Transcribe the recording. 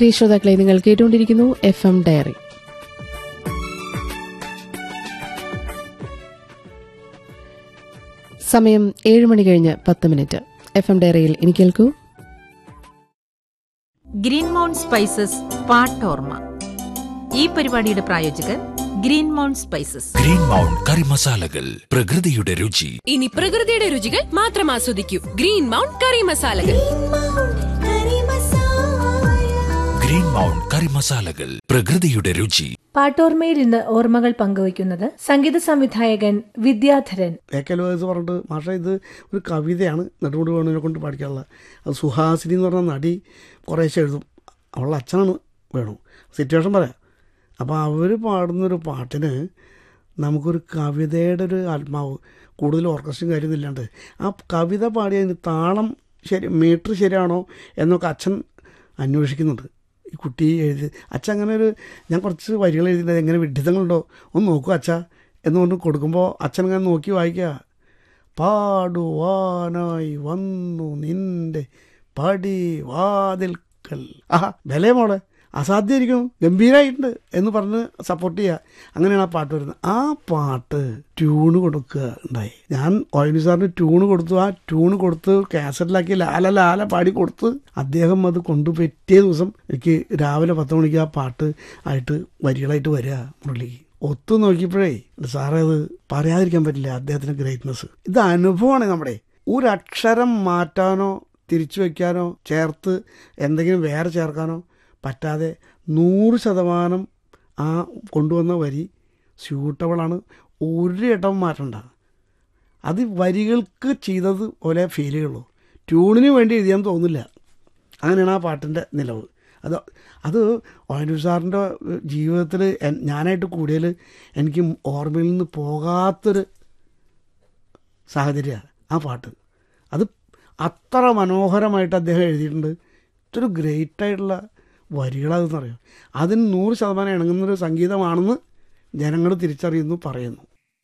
പ്രിയ ശ്രോതാക്കളെ നിങ്ങൾ കേട്ടുകൊണ്ടിരിക്കുന്നു എഫ് എം ഡയറി സമയം ഏഴ് മണി കഴിഞ്ഞ് പത്ത് മിനിറ്റ് എഫ് എം ഡയറിയിൽ ഇനി കേൾക്കൂ ഗ്രീൻ മൗണ്ട് സ്പൈസസ് പാട്ടോർമ ഈ പരിപാടിയുടെ പ്രായോജകർ green mount spices green mount കറി മസാലകൾ പ്രകൃതിയുടെ രുചി ഇനി പ്രകൃതിയുടെ രുചികൾ മാത്രം ആസ്വദിക്കൂ ഗ്രീൻ മൗണ്ട് കറി മസാലകൾ ഗ്രീൻ മൗണ്ട് കറി മസാലകൾ പ്രകൃതിയുടെ രുചി പാട്ടോർമയിൽ ഇന്ന് ഓർമ്മകൾ പങ്കുവയ്ക്കുന്നത് സംഗീത സംവിധായകൻ വിദ്യാധരൻ ഏക്കലോസ് പറഞ്ഞിട്ട് മാഷ ഇത് ഒരു കവിതയാണ് നെടുമുടി വേണുവിനെ കൊണ്ട് പഠിക്കാനുള്ളത് അത് സുഹാസിനി എന്ന് പറഞ്ഞ നടി കുറേശ്ശെ എഴുതും അവളുടെ അച്ഛനാണ് വേണു സിറ്റുവേഷൻ പറയാം അപ്പോൾ അവർ പാടുന്നൊരു പാട്ടിന് നമുക്കൊരു കവിതയുടെ ഒരു ആത്മാവ് കൂടുതൽ ഓർക്കസ്ട്രയും കാര്യമൊന്നും ഇല്ലാണ്ട് ആ കവിത പാടിയതിന് താളം ശരി മീറ്റർ ശരിയാണോ എന്നൊക്കെ അച്ഛൻ അന്വേഷിക്കുന്നുണ്ട് ഈ കുട്ടി എഴുതി അച്ഛൻ അങ്ങനെ ഒരു ഞാൻ കുറച്ച് വരികൾ എഴുതിയിട്ടുണ്ട് എങ്ങനെ വിഡ്ഢിതങ്ങളുണ്ടോ ഒന്ന് നോക്കൂ അച്ഛ എന്ന് കൊണ്ട് കൊടുക്കുമ്പോൾ അച്ഛൻ അങ്ങനെ നോക്കി വായിക്കുക പാടുവാനായി വന്നു നിന്റെ പടി വാതിൽക്കൽ ആഹാ വിലയെ മോളെ അസാധ്യമായിരിക്കും ഗംഭീരമായിട്ടുണ്ട് എന്ന് പറഞ്ഞ് സപ്പോർട്ട് ചെയ്യുക അങ്ങനെയാണ് ആ പാട്ട് വരുന്നത് ആ പാട്ട് ട്യൂണ് കൊടുക്കുക ഉണ്ടായി ഞാൻ ഓയിനി സാറിന് ട്യൂണ് കൊടുത്തു ആ ട്യൂണ് കൊടുത്ത് കാസറ്റിലാക്കി ലാല ലാല പാടി കൊടുത്ത് അദ്ദേഹം അത് കൊണ്ടു പറ്റിയ ദിവസം എനിക്ക് രാവിലെ പത്ത് മണിക്ക് ആ പാട്ട് ആയിട്ട് വരികളായിട്ട് വരിക മുരളിക്ക് ഒത്തു നോക്കിയപ്പോഴേ സാറേ അത് പറയാതിരിക്കാൻ പറ്റില്ല അദ്ദേഹത്തിന് ഗ്രേറ്റ്നസ് ഇത് അനുഭവമാണ് നമ്മുടെ ഒരു അക്ഷരം മാറ്റാനോ തിരിച്ചു വയ്ക്കാനോ ചേർത്ത് എന്തെങ്കിലും വേറെ ചേർക്കാനോ പറ്റാതെ നൂറ് ശതമാനം ആ കൊണ്ടുവന്ന വരി സ്യൂട്ടബിളാണ് ഒരു ഇടം മാറ്റണ്ട അത് വരികൾക്ക് ചെയ്തത് പോലെ ഫീൽ ചെയ്യുള്ളൂ ട്യൂണിന് വേണ്ടി എഴുതിയാൻ തോന്നില്ല അങ്ങനെയാണ് ആ പാട്ടിൻ്റെ നിലവ് അത് അത് ഓയനു സാറിൻ്റെ ജീവിതത്തിൽ എൻ- ഞാനായിട്ട് കൂടിയതിൽ എനിക്ക് ഓർമ്മയിൽ നിന്ന് പോകാത്തൊരു സാഹചര്യമാണ് ആ പാട്ട് അത് അത്ര മനോഹരമായിട്ട് അദ്ദേഹം എഴുതിയിട്ടുണ്ട് ഇതൊരു ഗ്രേറ്റ് ആയിട്ടുള്ള വരികളതെന്ന് അറിയാം അതിന് നൂറ് ശതമാനം ഇണങ്ങുന്നൊരു സംഗീതമാണെന്ന് ജനങ്ങൾ തിരിച്ചറിയുന്നു പറയുന്നു